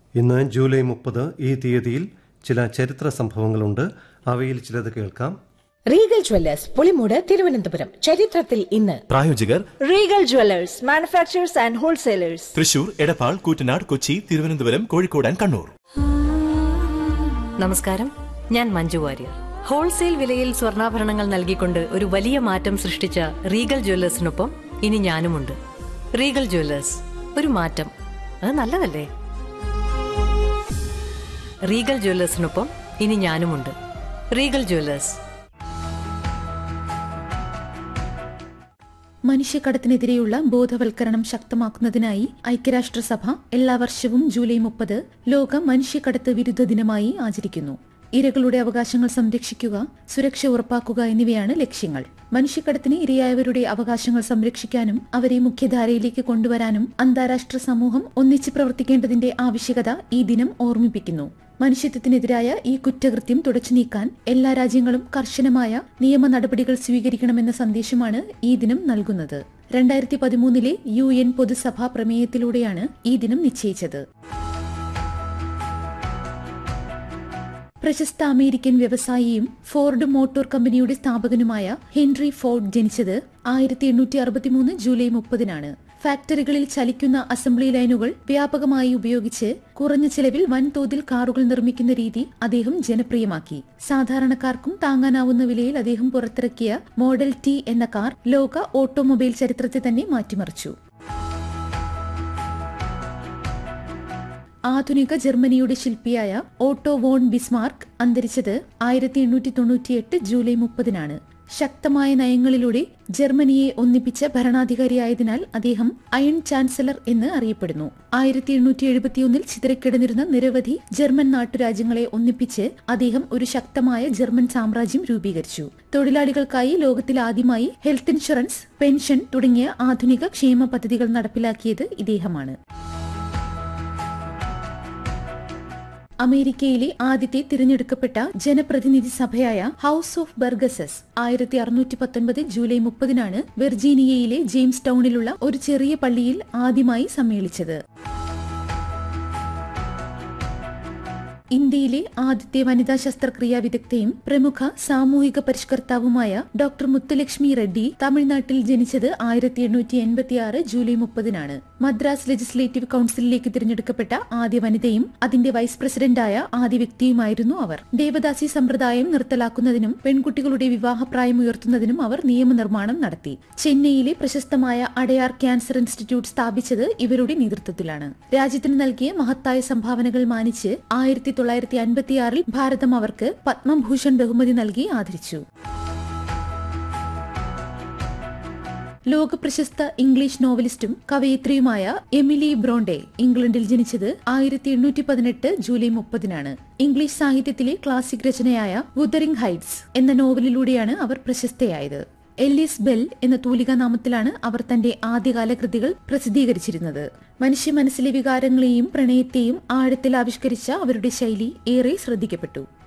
ഇന്ന് ജൂലൈ മുപ്പത് ഈ തീയതിയിൽ ചില ചരിത്ര സംഭവങ്ങളുണ്ട് അവയിൽ ചിലത് കേൾക്കാം റീഗൽ ജ്വല്ലേഴ്സ് പുളിമൂട് തിരുവനന്തപുരം ചരിത്രത്തിൽ ഇന്ന് പ്രായോജകർ Regal jewellers manufacturers and wholesalers Thrissur Edappal Koottanad Kochi Thiruvananthapuram Kozhikode and Kannur നമസ്കാരം ഞാൻ മഞ്ജു വാര്യർ ഹോൾസെയിൽ വിലയിൽ സ്വർണ്ണാഭരണങ്ങൾ നൽകിക്കൊണ്ട് ഒരു വലിയ മാറ്റം സൃഷ്ടിച്ച റീഗൽ ജ്വല്ലേഴ്സിനൊപ്പം ഇനി ഞാനുമുണ്ട് റീഗൽ ജ്വല്ലേഴ്സ് ഒരു മാറ്റം അത് നല്ലതല്ലേ റീഗൽ ജ്വല്ലേഴ്സിനൊപ്പം ഇനി ഞാനുമുണ്ട് റീഗൽ ജ്വല്ലേഴ്സ് മനുഷ്യക്കടത്തിനെതിരെയുള്ള ബോധവൽക്കരണം ശക്തമാക്കുന്നതിനായി ഐക്യരാഷ്ട്രസഭ എല്ലാ വർഷവും ജൂലൈ മുപ്പത് ലോക മനുഷ്യക്കടത്ത് വിരുദ്ധ ദിനമായി ആചരിക്കുന്നു ഇരകളുടെ അവകാശങ്ങൾ സംരക്ഷിക്കുക സുരക്ഷ ഉറപ്പാക്കുക എന്നിവയാണ് ലക്ഷ്യങ്ങൾ മനുഷ്യക്കടത്തിന് ഇരയായവരുടെ അവകാശങ്ങൾ സംരക്ഷിക്കാനും അവരെ മുഖ്യധാരയിലേക്ക് കൊണ്ടുവരാനും അന്താരാഷ്ട്ര സമൂഹം ഒന്നിച്ച് പ്രവർത്തിക്കേണ്ടതിന്റെ ആവശ്യകത ഈ ദിനം ഓർമ്മിപ്പിക്കുന്നു മനുഷ്യത്വത്തിനെതിരായ ഈ കുറ്റകൃത്യം തുടച്ചു നീക്കാൻ എല്ലാ രാജ്യങ്ങളും കർശനമായ നിയമ നടപടികൾ സ്വീകരിക്കണമെന്ന സന്ദേശമാണ് ഈ ദിനം നൽകുന്നത് രണ്ടായിരത്തി പതിമൂന്നിലെ യു എൻ പൊതുസഭാ പ്രമേയത്തിലൂടെയാണ് ഈ ദിനം നിശ്ചയിച്ചത് പ്രശസ്ത അമേരിക്കൻ വ്യവസായിയും ഫോർഡ് മോട്ടോർ കമ്പനിയുടെ സ്ഥാപകനുമായ ഹെൻറി ഫോർഡ് ജനിച്ചത് ആയിരത്തി എണ്ണൂറ്റി അറുപത്തിമൂന്ന് ജൂലൈ മുപ്പതിനാണ് ഫാക്ടറികളിൽ ചലിക്കുന്ന അസംബ്ലി ലൈനുകൾ വ്യാപകമായി ഉപയോഗിച്ച് കുറഞ്ഞ ചെലവിൽ വൻതോതിൽ കാറുകൾ നിർമ്മിക്കുന്ന രീതി അദ്ദേഹം ജനപ്രിയമാക്കി സാധാരണക്കാർക്കും താങ്ങാനാവുന്ന വിലയിൽ അദ്ദേഹം പുറത്തിറക്കിയ മോഡൽ ടി എന്ന കാർ ലോക ഓട്ടോമൊബൈൽ ചരിത്രത്തെ തന്നെ മാറ്റിമറിച്ചു ആധുനിക ജർമ്മനിയുടെ ശില്പിയായ ഓട്ടോ വോൺ ബിസ്മാർക്ക് അന്തരിച്ചത് ആയിരത്തി എണ്ണൂറ്റി തൊണ്ണൂറ്റിയെട്ട് ജൂലൈ മുപ്പതിനാണ് ശക്തമായ നയങ്ങളിലൂടെ ജർമ്മനിയെ ഒന്നിപ്പിച്ച ഭരണാധികാരിയായതിനാൽ അദ്ദേഹം അയൺ ചാൻസലർ എന്ന് അറിയപ്പെടുന്നു ആയിരത്തി എണ്ണൂറ്റി എഴുപത്തിയൊന്നിൽ ചിതറിക്കിടന്നിരുന്ന നിരവധി ജർമ്മൻ നാട്ടുരാജ്യങ്ങളെ ഒന്നിപ്പിച്ച് അദ്ദേഹം ഒരു ശക്തമായ ജർമ്മൻ സാമ്രാജ്യം രൂപീകരിച്ചു തൊഴിലാളികൾക്കായി ലോകത്തിൽ ആദ്യമായി ഹെൽത്ത് ഇൻഷുറൻസ് പെൻഷൻ തുടങ്ങിയ ആധുനിക ക്ഷേമ പദ്ധതികൾ നടപ്പിലാക്കിയത് ഇദ്ദേഹമാണ് അമേരിക്കയിലെ ആദ്യത്തെ തിരഞ്ഞെടുക്കപ്പെട്ട ജനപ്രതിനിധി സഭയായ ഹൌസ് ഓഫ് ബർഗസസ് ആയിരത്തി അറുന്നൂറ്റി പത്തൊൻപത് ജൂലൈ മുപ്പതിനാണ് വെർജീനിയയിലെ ജെയിംസ് ടൗണിലുള്ള ഒരു ചെറിയ പള്ളിയിൽ ആദ്യമായി സമ്മേളിച്ചത് ഇന്ത്യയിലെ ആദ്യത്തെ വനിതാ ശസ്ത്രക്രിയാ വിദഗ്ധയും പ്രമുഖ സാമൂഹിക പരിഷ്കർത്താവുമായ ഡോക്ടർ മുത്തുലക്ഷ്മി റെഡ്ഡി തമിഴ്നാട്ടിൽ ജനിച്ചത് ആയിരത്തി എണ്ണൂറ്റി എൺപത്തിയാറ് ജൂലൈ മുപ്പതിനാണ് മദ്രാസ് ലെജിസ്ലേറ്റീവ് കൌൺസിലിലേക്ക് തിരഞ്ഞെടുക്കപ്പെട്ട ആദ്യ വനിതയും അതിന്റെ വൈസ് പ്രസിഡന്റായ ആദ്യ വ്യക്തിയുമായിരുന്നു അവർ ദേവദാസി സമ്പ്രദായം നിർത്തലാക്കുന്നതിനും പെൺകുട്ടികളുടെ വിവാഹപ്രായം ഉയർത്തുന്നതിനും അവർ നിയമനിർമ്മാണം നടത്തി ചെന്നൈയിലെ പ്രശസ്തമായ അടയാർ ക്യാൻസർ ഇൻസ്റ്റിറ്റ്യൂട്ട് സ്ഥാപിച്ചത് ഇവരുടെ നേതൃത്വത്തിലാണ് രാജ്യത്തിന് നൽകിയ മഹത്തായ സംഭാവനകൾ മാനിച്ച് ആയിരത്തി തൊള്ളായിരത്തി അൻപത്തിയാറിൽ ഭാരതം അവർക്ക് പത്മഭൂഷൺ ബഹുമതി നൽകി ആദരിച്ചു ലോകപ്രശസ്ത ഇംഗ്ലീഷ് നോവലിസ്റ്റും കവയിത്രിയുമായ എമിലി ബ്രോണ്ടെ ഇംഗ്ലണ്ടിൽ ജനിച്ചത് ആയിരത്തി എണ്ണൂറ്റി പതിനെട്ട് ജൂലൈ മുപ്പതിനാണ് ഇംഗ്ലീഷ് സാഹിത്യത്തിലെ ക്ലാസിക് രചനയായ വുദറിംഗ് ഹൈറ്റ്സ് എന്ന നോവലിലൂടെയാണ് അവർ പ്രശസ്തയായത് എല്ലിസ് ബെൽ എന്ന തൂലികാ നാമത്തിലാണ് അവർ തന്റെ ആദ്യകാല കൃതികൾ പ്രസിദ്ധീകരിച്ചിരുന്നത് മനുഷ്യ മനസ്സിലെ വികാരങ്ങളെയും പ്രണയത്തെയും ആഴത്തിൽ ആവിഷ്കരിച്ച അവരുടെ ശൈലി ഏറെ ശ്രദ്ധിക്കപ്പെട്ടു